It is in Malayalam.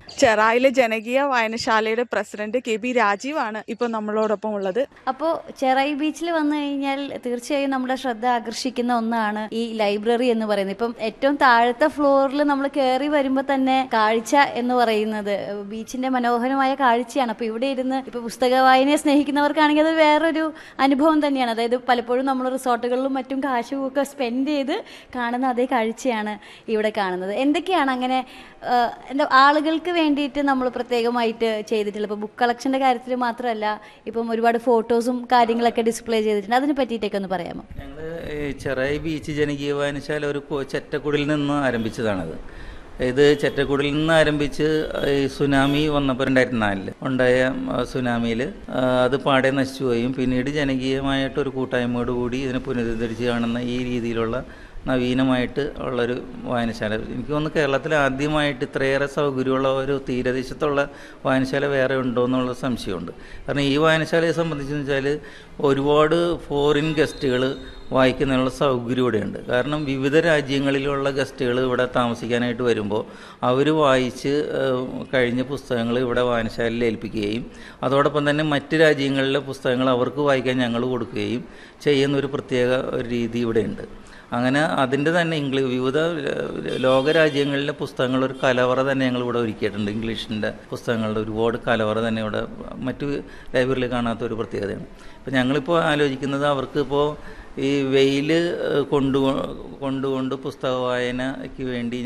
ചെറായിലെ ജനകീയ വായനശാലയുടെ പ്രസിഡന്റ് കെ ബി രാജീവാണ് ഇപ്പോൾ നമ്മളോടൊപ്പം ഉള്ളത് അപ്പോൾ ചെറായി ബീച്ചിൽ വന്നു കഴിഞ്ഞാൽ തീർച്ചയായും നമ്മുടെ ശ്രദ്ധ ആകർഷിക്കുന്ന ഒന്നാണ് ഈ ലൈബ്രറി എന്ന് പറയുന്നത് ഇപ്പം ഏറ്റവും താഴത്തെ ഫ്ലോറിൽ നമ്മൾ കയറി വരുമ്പോൾ തന്നെ കാഴ്ച എന്ന് പറയുന്നത് ബീച്ചിന്റെ മനോഹരമായ കാഴ്ചയാണ് അപ്പോൾ ഇവിടെ ഇരുന്ന് ഇപ്പോൾ പുസ്തക വായനയെ സ്നേഹിക്കുന്നവർക്കാണെങ്കിൽ അത് വേറൊരു അനുഭവം തന്നെയാണ് അതായത് പലപ്പോഴും നമ്മൾ റിസോർട്ടുകളിലും മറ്റും കാശുമൊക്കെ സ്പെൻഡ് ചെയ്ത് കാണുന്ന അതേ കാഴ്ചയാണ് ഇവിടെ കാണുന്നത് എന്തൊക്കെയാണ് അങ്ങനെ ആ, എന്താ ആളുകൾക്ക് വേണ്ടിയിട്ട് നമ്മൾ പ്രത്യേകമായിട്ട് ചെയ്തിട്ടുള്ളത് ഇപ്പോൾ ബുക്ക് കളക്ഷൻ്റെ കാര്യത്തിൽ മാത്രമല്ല ഇപ്പം ഒരുപാട് ഫോട്ടോസും കാര്യങ്ങളൊക്കെ ഡിസ്പ്ലേ ചെയ്തിട്ടുണ്ട് അതിനെ പറ്റിയിട്ടൊക്കെ ഒന്ന് പറയാമോ ഞങ്ങൾ ചെറായി ബീച്ച് ജനകീയ വായനശാല ഒരു കൊ- ചെറ്റക്കുടിൽ നിന്ന് ആരംഭിച്ചതാണത് ഇത് ചെറ്റക്കുടിൽ നിന്ന് ആരംഭിച്ച് ഈ സുനാമി വന്നപ്പോൾ രണ്ടായിരത്തി നാലില് ഉണ്ടായ സുനാമിയിൽ അത് പാടെ നശിച്ചു പോയും പിന്നീട് ജനകീയമായിട്ട് ഒരു കൂട്ടായ്മയോട് കൂടി ഇതിനെ പുനരുദ്ധരിച്ച് കാണുന്ന ഈ രീതിയിലുള്ള നവീനമായിട്ട് ഉള്ളൊരു വായനശാല എനിക്ക് തോന്നുന്നു കേരളത്തിൽ ആദ്യമായിട്ട് ഇത്രയേറെ സൗകര്യമുള്ള ഒരു തീരദേശത്തുള്ള വായനശാല വേറെ ഉണ്ടോ എന്നുള്ള സംശയമുണ്ട് കാരണം ഈ വായനശാലയെ സംബന്ധിച്ചെന്ന് വെച്ചാൽ ഒരുപാട് ഫോറിൻ ഗസ്റ്റുകൾ വായിക്കുന്നതിനുള്ള സൗകര്യം ഇവിടെയുണ്ട് കാരണം വിവിധ രാജ്യങ്ങളിലുള്ള ഗസ്റ്റുകൾ ഇവിടെ താമസിക്കാനായിട്ട് വരുമ്പോൾ അവർ വായിച്ച് ഏഹ്, കഴിഞ്ഞ പുസ്തകങ്ങൾ ഇവിടെ വായനശാലയിൽ ഏൽപ്പിക്കുകയും അതോടൊപ്പം തന്നെ മറ്റ് രാജ്യങ്ങളിലെ പുസ്തകങ്ങൾ അവർക്ക് വായിക്കാൻ ഞങ്ങൾ കൊടുക്കുകയും ചെയ്യുന്ന ഒരു പ്രത്യേക ഒരു രീതി ഇവിടെയുണ്ട് അങ്ങനെ അതിൻ്റെ തന്നെ ഇംഗ്ലീഷ് വിവിധ ഏഹ്, ലോകരാജ്യങ്ങളിലെ പുസ്തകങ്ങൾ ഒരു കലവറ തന്നെ ഞങ്ങൾ ഇവിടെ ഒരുക്കിയിട്ടുണ്ട് ഇംഗ്ലീഷിൻ്റെ പുസ്തകങ്ങളുടെ ഒരുപാട് കലവറ തന്നെ ഇവിടെ മറ്റു ലൈബ്രറിയിൽ കാണാത്ത ഒരു പ്രത്യേകതയാണ് ഇപ്പം ഞങ്ങളിപ്പോൾ ആലോചിക്കുന്നത് അവർക്കിപ്പോൾ ഈ വെയിൽ കൊണ്ടു കൊണ്ടുകൊണ്ട് പുസ്തക വായനയ്ക്ക് വേണ്ടി